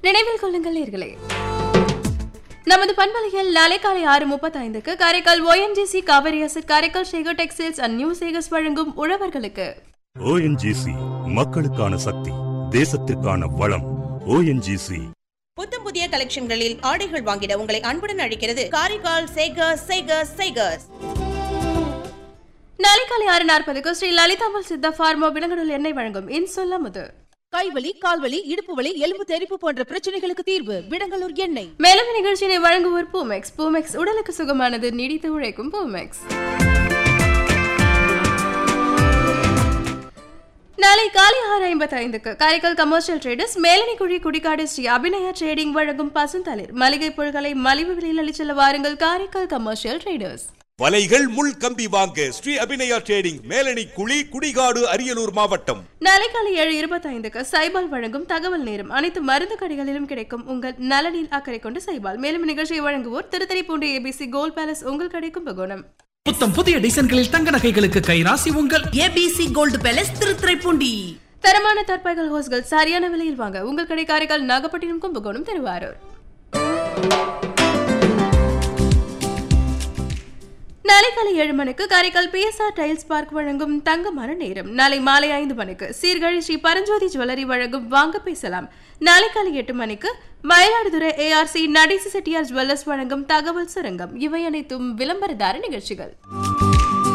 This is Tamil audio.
நினைவில் கொள்ளுங்கள் நேர்களே நமது பண்பலையில் நாளை காலை ஆறு முப்பத்தைந்துக்கு Karaikal ONGC Kaveri asset Karaikal Sekar textiles and new Sekars வழங்கும் உழவர்களுக்கு ஓஎன்ஜிசி மக்களுக்கான சக்தி தேசத்திற்கான வளம் ஓஎன்ஜிசி புத்தம் புதிய கலெக்ஷன்களில் ஆடைகள் வாங்கிட உங்களை அன்புடன் அழைக்கிறது காரைக்கால் சேகர்ஸ் சேகர்ஸ் சேகர்ஸ் நாளை காலை ஆறு நாற்பதுக்கு ஸ்ரீ லலிதாமல் சித்தா ஃபார்மா விலங்குடல் எண்ணெய் வழங்கும் இன்சொல்ல முது கைவலி கால்வலி இடுப்பு வலி எலும்பு தெறிப்பு போன்ற பிரச்சனைகளுக்கு தீர்வு விடங்கலூர் எண்ணெய் மேலும் நிகழ்ச்சியினை வழங்குவோர் பூமெக்ஸ் பூமெக்ஸ் உடலுக்கு சுகமானது நீடித்து உழைக்கும் பூமெக்ஸ் நாளை காலை ஆறு ஐம்பத்தி ஐந்துக்கு காரைக்கால் கமர்ஷியல் ட்ரேடர்ஸ் மேலனிக்குழி குடிக்காடு ஸ்ரீ அபிநயா ட்ரேடிங் வழங்கும் பசுந்தளிர் மளிகை பொருட்களை மலிவு விலையில் அளிச்செல்ல வாருங்கள் காரைக்கால் கமர்ஷியல் ட்ரேடர்ஸ் வலைகள் முள் கம்பி வாங்க ஸ்ரீ அபிநயா ட்ரேடிங் மேலணி குழி குடிகாடு அரியலூர் மாவட்டம் நாளை காலை ஏழு இருபத்தைந்துக்கு சைபால் வழங்கும் தகவல் நேரம் அனைத்து மருந்து கடைகளிலும் கிடைக்கும் உங்கள் நலனில் அக்கறை கொண்டு சைபால் மேலும் நிகழ்ச்சியை வழங்குவோர் திருத்தறிப்பூண்டி ஏபிசி கோல் பேலஸ் உங்கள் கிடைக்கும் பகுணம் புத்தம் புதிய டிசைன்களில் தங்க நகைகளுக்கு கைராசி உங்கள் ஏபிசி கோல்டு பேலஸ் திருத்துறைப்பூண்டி தரமான தற்பைகள் ஹோஸ்கள் சரியான விலையில் வாங்க உங்கள் கடை காரைக்கால் நாகப்பட்டினம் கும்பகோணம் திருவாரூர் நாளை காலை ஏழு மணிக்கு காரைக்கால் பிஎஸ்ஆர் டைல்ஸ் பார்க் வழங்கும் தங்கமான நேரம் நாளை மாலை ஐந்து மணிக்கு சீர்காழி ஸ்ரீ பரஞ்சோதி ஜுவல்லரி வழங்கும் வாங்க பேசலாம் நாளை காலை எட்டு மணிக்கு மயிலாடுதுறை ஏஆர்சி நடேசி செட்டியார் ஜுவல்லர்ஸ் வழங்கும் தகவல் சுரங்கம் இவை அனைத்தும் விளம்பரதார நிகழ்ச்சிகள்